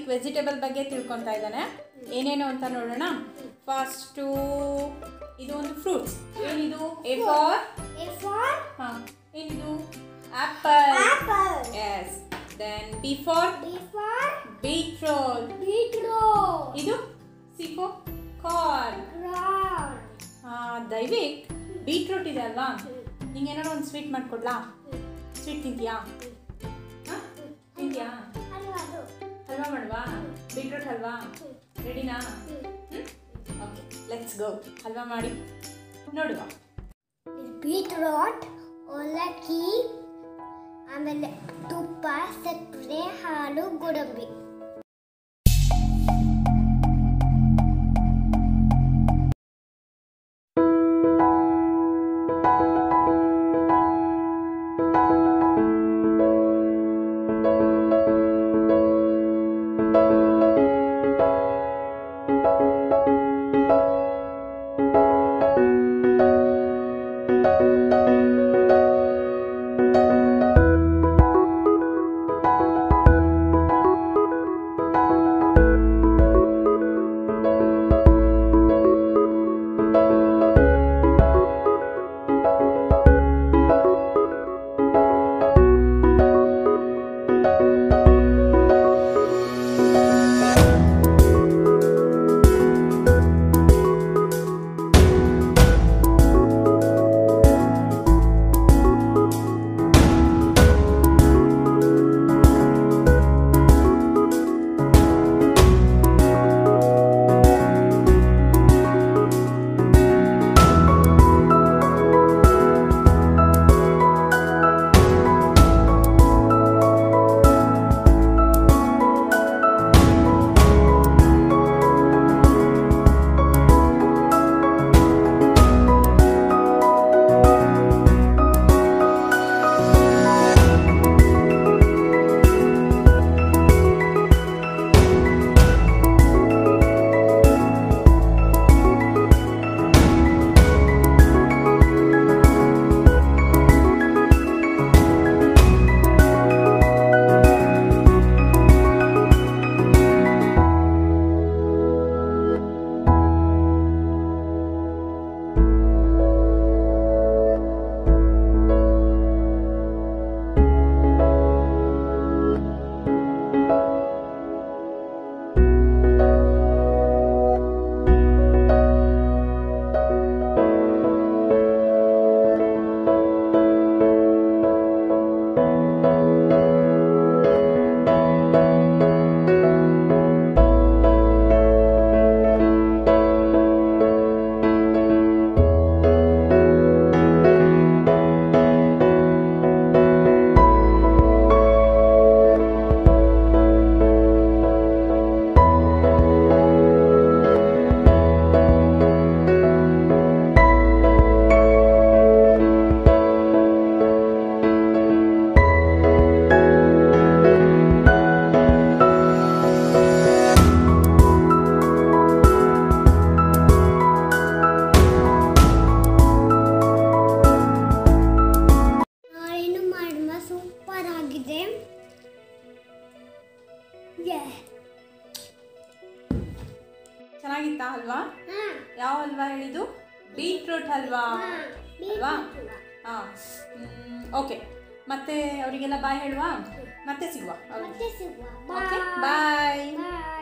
ಆದಿಕ್ vegetable ಬಗ್ಗೆ ತಿಳ್ಕೊತಾ ಇದ್ದಾನೆ ಏನೇನು ಅಂತ ನೋಡೋಣ ಫಸ್ಟು ಇದು ಒಂದು ಫ್ರೂಟ್ಸ್ ಏನಿದು ಎ ಫಾರ್ A for ಹಾಂ ಏನಿದು apple apple. Yes then B for B for beetroot beetroot. ಇದು ಸಿ ಫಾರ್ ಕಾರ್ನ್ Corn. ದಯವಿಟ್ ಬೀಟ್ರೂಟ್ ಇದೆ ಅಲ್ವಾ ನಿಂಗೆ ಏನಾದ್ರು ಒಂದು ಸ್ವೀಟ್ ಮಾಡಿಕೊಡ್ಲಾ ಸ್ವೀಟ್ ತಿಂತೀಯಾ ಹಾಂ ತಿಂತೀಯಾ ಅಲ್ವಾ ಅದು? ಹಲ್ವಾ ಮಾಡುವಾ ಬೀಟ್ರೂಟ್ ಹಲ್ವಾ ರೆಡಿನಾ ಓಕೆ ಲೆಟ್ಸ್ ಗೋ ಹಲ್ವಾ ಮಾಡಿ ನೋಡುವ ಬೀಟ್ರೋಟ್ ಅವಲಕ್ಕಿ ಆಮೇಲೆ ತುಪ್ಪ ಸಕ್ಕರೆ ಹಾಲು ಗೋಡಂಬಿ ನಾಳಿನ ಮಾಡುವ ಸೂಪರ್ ಆಗಿದೆ Yeah. ಚೆನ್ನಾಗಿತ್ತಾ ಹಲ್ವಾ ಹಾ. ಯಾವ ಹಲ್ವಾ ಹೇಳಿದ್ದು ಬೀಟ್ರೂಟ್ ಹಲ್ವಾ ಹಾ. ಅಲ್ವಾ beetroot. ಹಾಂ ಓಕೆ ಮತ್ತೆ ಅವರಿಗೆಲ್ಲ ಬಾಯ್ ಹೇಳುವ ಮತ್ತೆ ಸಿಗುವ ಮತ್ತೆ ಸಿಗುವ ಓಕೆ ಬಾಯ್ ಬಾಯ್ ಬಾಯ್